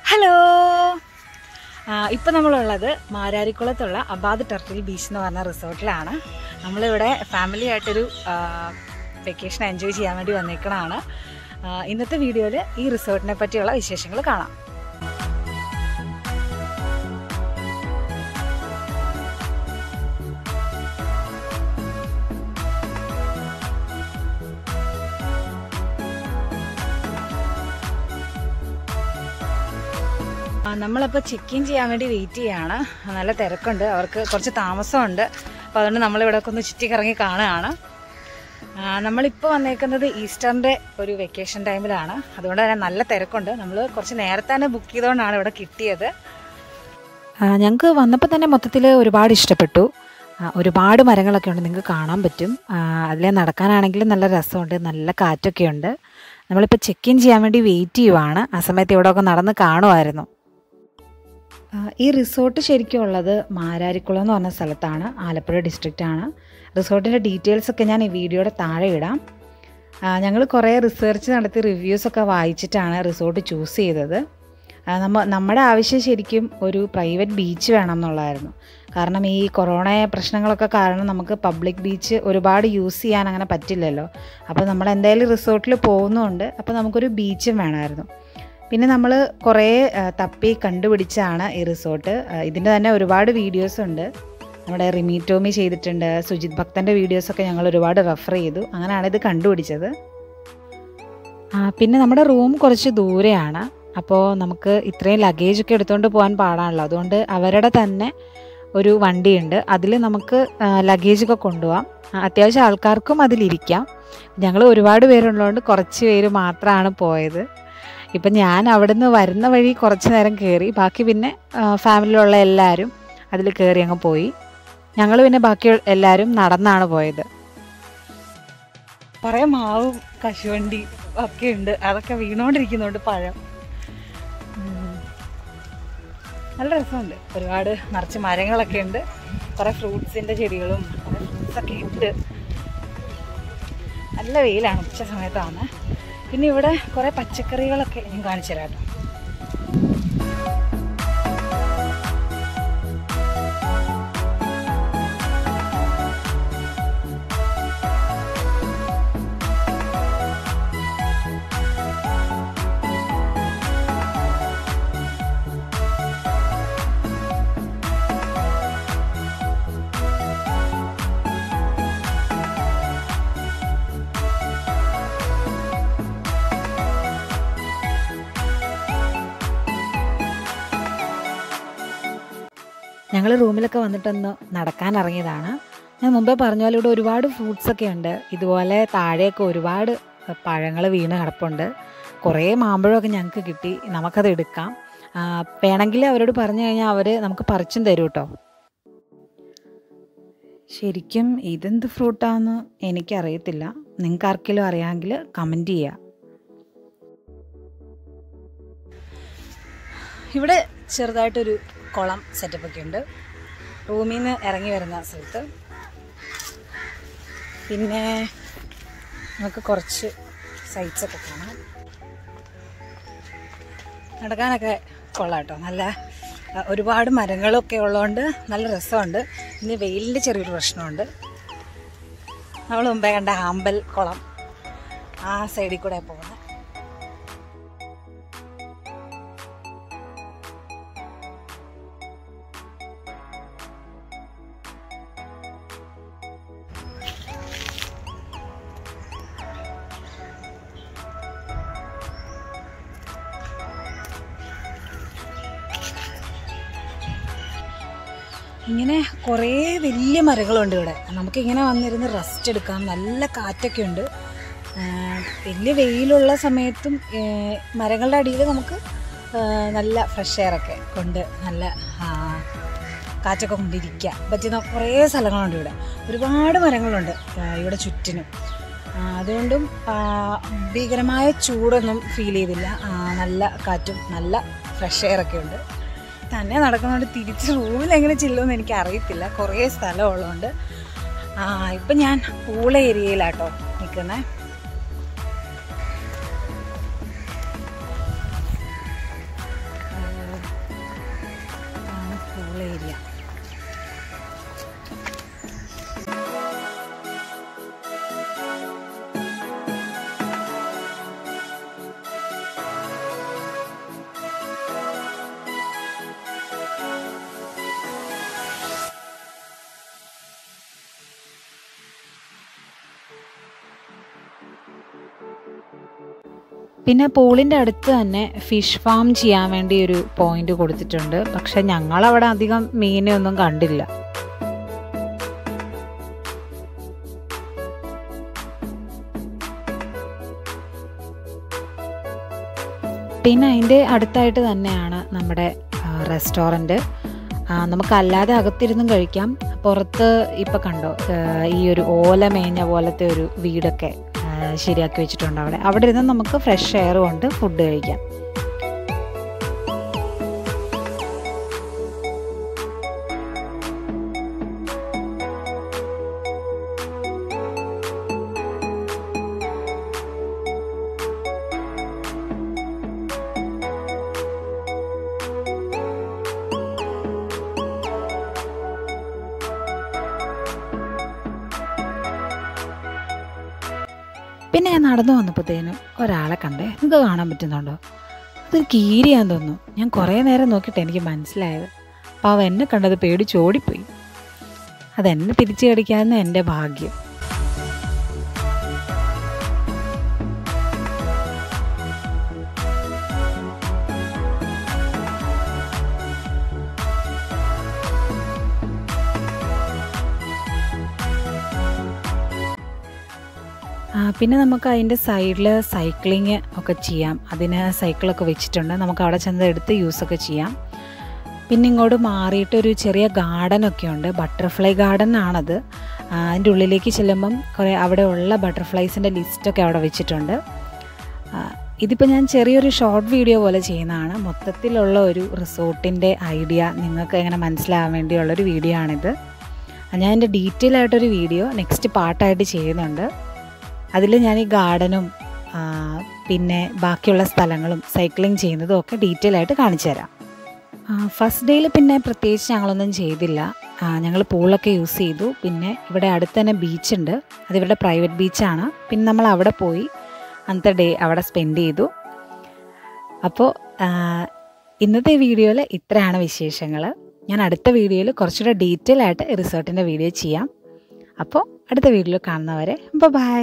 Hello ഇപ്പം നമ്മളുള്ളത് മാരാരിക്കുളത്തുള്ള Abad turtle beach എന്ന് പറഞ്ഞ റിസോർട്ടിലാണ് നമ്മളിവിടെ ഫാമിലി ആയിട്ടൊരു വെക്കേഷൻ എൻജോയ് ചെയ്യാൻ വേണ്ടി വന്നേക്കണതാണ് ആ, ഇന്നത്തെ വീഡിയോയിൽ ഈ റിസോർട്ടിനെ പറ്റിയുള്ള വിശേഷങ്ങൾ കാണാം ആ, നമ്മളിപ്പോൾ ചെക്ക് ഇൻ ചെയ്യാൻ വേണ്ടി വെയിറ്റ് ചെയ്യാണ് നല്ല തിരക്കുണ്ട് അവർക്ക് കുറച്ച് താമസമുണ്ട് അപ്പോൾ അതുകൊണ്ട് നമ്മളിവിടെ ഒക്കെ ഒന്ന് ചുറ്റിക്കറങ്ങി കാണുകയാണ് ആ, നമ്മളിപ്പോൾ വന്നേക്കുന്നത് ഈസ്റ്ററിൻ്റെ ഒരു വെക്കേഷൻ ടൈമിലാണ് അതുകൊണ്ട് തന്നെ നല്ല തിരക്കുണ്ട് നമ്മൾ കുറച്ച് നേരത്തെ തന്നെ ബുക്ക് ചെയ്തുകൊണ്ടാണ് ഇവിടെ കിട്ടിയത് ഞങ്ങൾക്ക് വന്നപ്പോൾ തന്നെ മൊത്തത്തിൽ ഒരുപാട് ഇഷ്ടപ്പെട്ടു ആ, ഒരുപാട് മരങ്ങളൊക്കെ ഉണ്ട് നിങ്ങൾക്ക് കാണാൻ പറ്റും അതിലെ നടക്കാനാണെങ്കിലും നല്ല രസമുണ്ട് നല്ല കാറ്റൊക്കെ ഉണ്ട് നമ്മളിപ്പോൾ ചെക്ക് ഇൻ ചെയ്യാൻ വേണ്ടി വെയിറ്റ് ചെയ്യുവാണ് ആ സമയത്ത് ഇവിടെയൊക്കെ നടന്ന് കാണുമായിരുന്നു ആ, ഈ റിസോർട്ട് ശരിക്കും ഉള്ളത് മാരാരിക്കുളം എന്ന് പറഞ്ഞ സ്ഥലത്താണ് ആലപ്പുഴ ഡിസ്ട്രിക്റ്റാണ് റിസോർട്ടിൻ്റെ ഡീറ്റെയിൽസ് ഒക്കെ ഞാൻ ഈ വീഡിയോയുടെ താഴെ ഇടാം ഞങ്ങൾ കുറേ റിസർച്ച് നടത്തി റിവ്യൂസൊക്കെ വായിച്ചിട്ടാണ് റിസോർട്ട് ചൂസ് ചെയ്തത് ആ, നമ്മ നമ്മുടെ ആവശ്യം ശരിക്കും ഒരു പ്രൈവറ്റ് ബീച്ച് വേണം എന്നുള്ളതായിരുന്നു കാരണം ഈ കൊറോണ പ്രശ്നങ്ങളൊക്കെ കാരണം നമുക്ക് പബ്ലിക് ബീച്ച് ഒരുപാട് യൂസ് ചെയ്യാൻ അങ്ങനെ പറ്റില്ലല്ലോ അപ്പോൾ നമ്മൾ എന്തായാലും റിസോർട്ടിൽ പോകുന്നുണ്ട് അപ്പോൾ നമുക്കൊരു ബീച്ചും വേണമായിരുന്നു പിന്നെ നമ്മൾ കുറേ ആ, തപ്പി കണ്ടുപിടിച്ചാണ് ഈ റിസോർട്ട് ആ, ഇതിൻ്റെ തന്നെ ഒരുപാട് വീഡിയോസ് ഉണ്ട് നമ്മുടെ റിമി ടോമി ചെയ്തിട്ടുണ്ട് സുജിത് ഭക്തൻ്റെ വീഡിയോസൊക്കെ ഞങ്ങൾ ഒരുപാട് റെഫർ ചെയ്തു അങ്ങനെയാണ് ഇത് കണ്ടുപിടിച്ചത് ആ, പിന്നെ നമ്മുടെ റൂം കുറച്ച് ദൂരെയാണ് അപ്പോൾ നമുക്ക് ഇത്രയും ലഗേജ് ഒക്കെ എടുത്തുകൊണ്ട് പോകാൻ പാടാണല്ലോ അതുകൊണ്ട് അവരുടെ തന്നെ ഒരു വണ്ടിയുണ്ട് അതിൽ നമുക്ക് ലഗേജ് ഒക്കെ കൊണ്ടുപോകാം ആ, അത്യാവശ്യം ആൾക്കാർക്കും അതിലിരിക്കാം ഞങ്ങൾ ഒരുപാട് പേരുള്ളതുകൊണ്ട് കുറച്ച് പേര് മാത്രമാണ് പോയത് ഇപ്പം ഞാൻ അവിടുന്ന് വരുന്ന വഴി കുറച്ച് നേരം കയറി ബാക്കി പിന്നെ ഫാമിലിയിലുള്ള എല്ലാവരും അതിൽ കയറി അങ്ങ് പോയി ഞങ്ങൾ പിന്നെ ബാക്കി എല്ലാവരും നടന്നാണ് പോയത് കുറേ മാവും കശുവണ്ടി ഒക്കെ ഉണ്ട് അതൊക്കെ വീണോണ്ടിരിക്കുന്നുണ്ട് പഴം ഉം. നല്ല രസമുണ്ട് ഒരുപാട് നിറച്ച് മരങ്ങളൊക്കെ ഉണ്ട് കുറേ ഫ്രൂട്ട്സിൻ്റെ ചെടികളും കുറേ ഫ്രൂട്ട്സ് ഒക്കെ ഉണ്ട് നല്ല വെയിലാണ് ഉച്ച സമയത്താണ് പിന്നെ ഇവിടെ കുറേ പച്ചക്കറികളൊക്കെ ഞാൻ കാണിച്ചു തരാം കേട്ടോ ഞങ്ങൾ റൂമിലൊക്കെ വന്നിട്ടൊന്ന് നടക്കാൻ ഇറങ്ങിയതാണ് ഞാൻ മുമ്പേ പറഞ്ഞ പോലെ ഇവിടെ ഒരുപാട് ഫ്രൂട്ട്സ് ഒക്കെ ഉണ്ട് ഇതുപോലെ താഴെയൊക്കെ ഒരുപാട് പഴങ്ങൾ വീണ് കിടപ്പുണ്ട് കുറേ മാമ്പഴമൊക്കെ ഞങ്ങൾക്ക് കിട്ടി നമുക്കത് എടുക്കാം ആ, വേണമെങ്കിൽ അവരോട് പറഞ്ഞു കഴിഞ്ഞാൽ അവർ നമുക്ക് പറിച്ചും തരും കേട്ടോ ശരിക്കും ഇതെന്ത് ഫ്രൂട്ടാന്ന് എനിക്കറിയത്തില്ല നിങ്ങൾക്ക് ആർക്കെങ്കിലും അറിയാമെങ്കിൽ കമൻറ്റ് ചെയ്യുക ഇവിടെ ചെറുതായിട്ടൊരു കുളം സെറ്റപ്പ് ഒക്കെ ഉണ്ട് റൂമിൽ നിന്ന് ഇറങ്ങി വരുന്ന സ്ഥലത്ത് പിന്നെ നമുക്ക് കുറച്ച് സൈറ്റ്സ് ഒക്കെ കാണാം നടക്കാനൊക്കെ കൊള്ളാം കേട്ടോ നല്ല ആ, ഒരുപാട് മരങ്ങളൊക്കെ ഉള്ളതുകൊണ്ട് നല്ല രസമുണ്ട് ഇനി വെയിലിൻ്റെ ചെറിയൊരു പ്രശ്നമുണ്ട് നമ്മൾ മുമ്പേ കണ്ട ആമ്പൽ കുളം ആ സൈഡിൽ കൂടെ പോകുന്നത് ഇങ്ങനെ കുറേ വലിയ മരങ്ങളുണ്ട് ഇവിടെ നമുക്ക് ഇങ്ങനെ വന്നിരുന്ന് റെസ്റ്റ് എടുക്കാം നല്ല കാറ്റൊക്കെ ഉണ്ട് ആ, വലിയ വെയിലുള്ള സമയത്തും ഏ, മരങ്ങളുടെ അടിയിൽ നമുക്ക് ആ, നല്ല ഫ്രഷ് എയർ ഒക്കെ കൊണ്ട് നല്ല ആ, കാറ്റൊക്കെ കൊണ്ടിരിക്കാൻ പറ്റുന്ന കുറേ സ്ഥലങ്ങളുണ്ട് ഇവിടെ ഒരുപാട് മരങ്ങളുണ്ട് ആ, ഇവിടെ ചുറ്റിനും ആ, അതുകൊണ്ടും ആ, ഭീകരമായ ചൂടൊന്നും ഫീൽ ചെയ്തില്ല ആ, നല്ല കാറ്റും നല്ല ഫ്രഷ് എയർ ഒക്കെ ഉണ്ട് തന്നെ നടക്കുന്നതുകൊണ്ട് തിരിച്ച് റൂമിൽ എങ്ങനെ ചെല്ലുമെന്ന് എനിക്ക് അറിയത്തില്ല കുറേ സ്ഥലമുള്ളതുകൊണ്ട് ആ ഇപ്പം ഞാൻ പൂള ഏരിയയിലാട്ടോ നിൽക്കുന്നത് പിന്നെ പൂളിൻ്റെ അടുത്ത് തന്നെ ഫിഷ് ഫാം ചെയ്യാൻ വേണ്ടി ഒരു പോയിന്റ് കൊടുത്തിട്ടുണ്ട് പക്ഷെ ഞങ്ങളവിടെ അധികം മീനെ ഒന്നും കണ്ടില്ല പിന്നെ അതിൻ്റെ അടുത്തായിട്ട് തന്നെയാണ് നമ്മുടെ റെസ്റ്റോറൻറ്റ് നമുക്കല്ലാതെ അകത്തിരുന്നും കഴിക്കാം പുറത്ത് ഇപ്പം കണ്ടോ ആ, ഈ ഒരു ഓല മേഞ്ഞ പോലത്തെ ഒരു വീടൊക്കെ ആ, ശരിയാക്കി വെച്ചിട്ടുണ്ട് അവിടെ അവിടെ ഇരുന്ന് നമുക്ക് ഫ്രഷ് എയർ കൊണ്ട് ഫുഡ് കഴിക്കാം പിന്നെ ഞാൻ നടന്നു വന്നപ്പോഴത്തേനും ഒരാളെ കണ്ടേ നിങ്ങൾക്ക് കാണാൻ പറ്റുന്നുണ്ടോ അതൊരു കീരിയാന്ന് തോന്നുന്നു ഞാൻ കുറേ നേരം നോക്കിയിട്ട് എനിക്ക് മനസ്സിലായത് അപ്പോൾ അവ എന്നെ കണ്ടത് പേടിച്ച് ഓടിപ്പോയി അതെന്നെ തിരിച്ചു കടിക്കാവുന്ന എൻ്റെ ഭാഗ്യം ആ, പിന്നെ നമുക്ക് അതിൻ്റെ സൈഡിൽ സൈക്ലിങ് ഒക്കെ ചെയ്യാം അതിന് സൈക്കിളൊക്കെ വെച്ചിട്ടുണ്ട് നമുക്ക് അവിടെ ചെന്ന് എടുത്ത് യൂസൊക്കെ ചെയ്യാം പിന്നെ ഇങ്ങോട്ട് മാറിയിട്ട് ഒരു ചെറിയ ഗാർഡനൊക്കെ ഉണ്ട് ബട്ടർഫ്ലൈ ഗാർഡൻ ആണത് ആ, അതിൻ്റെ ഉള്ളിലേക്ക് ചെല്ലുമ്പം കുറേ അവിടെ ഉള്ള ബട്ടർഫ്ലൈസിൻ്റെ ലിസ്റ്റൊക്കെ അവിടെ വെച്ചിട്ടുണ്ട് ആ, ഇതിപ്പോൾ ഞാൻ ചെറിയൊരു ഷോർട്ട് വീഡിയോ പോലെ ചെയ്യുന്നതാണ് മൊത്തത്തിലുള്ള ഒരു റിസോർട്ടിൻ്റെ ഐഡിയ നിങ്ങൾക്ക് എങ്ങനെ മനസ്സിലാവാൻ വേണ്ടിയുള്ളൊരു വീഡിയോ ആണിത് ഞാൻ എൻ്റെ ഡീറ്റെയിൽ ആയിട്ടൊരു വീഡിയോ നെക്സ്റ്റ് പാർട്ടായിട്ട് ചെയ്യുന്നുണ്ട് അതിൽ ഞാൻ ഈ ഗാർഡനും ആ, പിന്നെ ബാക്കിയുള്ള സ്ഥലങ്ങളും സൈക്ലിംഗ് ചെയ്യുന്നതും ഒക്കെ ഡീറ്റെയിൽ ആയിട്ട് കാണിച്ചു തരാം ഫസ്റ്റ് ഡേയിൽ പിന്നെ പ്രത്യേകിച്ച് ഞങ്ങളൊന്നും ചെയ്തില്ല ഞങ്ങൾ പൂളൊക്കെ യൂസ് ചെയ്തു പിന്നെ ഇവിടെ അടുത്ത് തന്നെ ബീച്ചുണ്ട് അത് ഇവരുടെ പ്രൈവറ്റ് ബീച്ചാണ് പിന്നെ നമ്മൾ അവിടെ പോയി അന്നത്തെ ഡേ അവിടെ സ്പെൻഡ് ചെയ്തു അപ്പോൾ ഇന്നത്തെ വീഡിയോയിൽ ഇത്രയാണ് വിശേഷങ്ങൾ ഞാൻ അടുത്ത വീഡിയോയിൽ കുറച്ചുകൂടെ ഡീറ്റെയിൽ ആയിട്ട് റിസോർട്ടിൻ്റെ വീഡിയോ ചെയ്യാം അപ്പോൾ അടുത്ത വീഡിയോയിൽ കാണുന്നവരെ ബൈ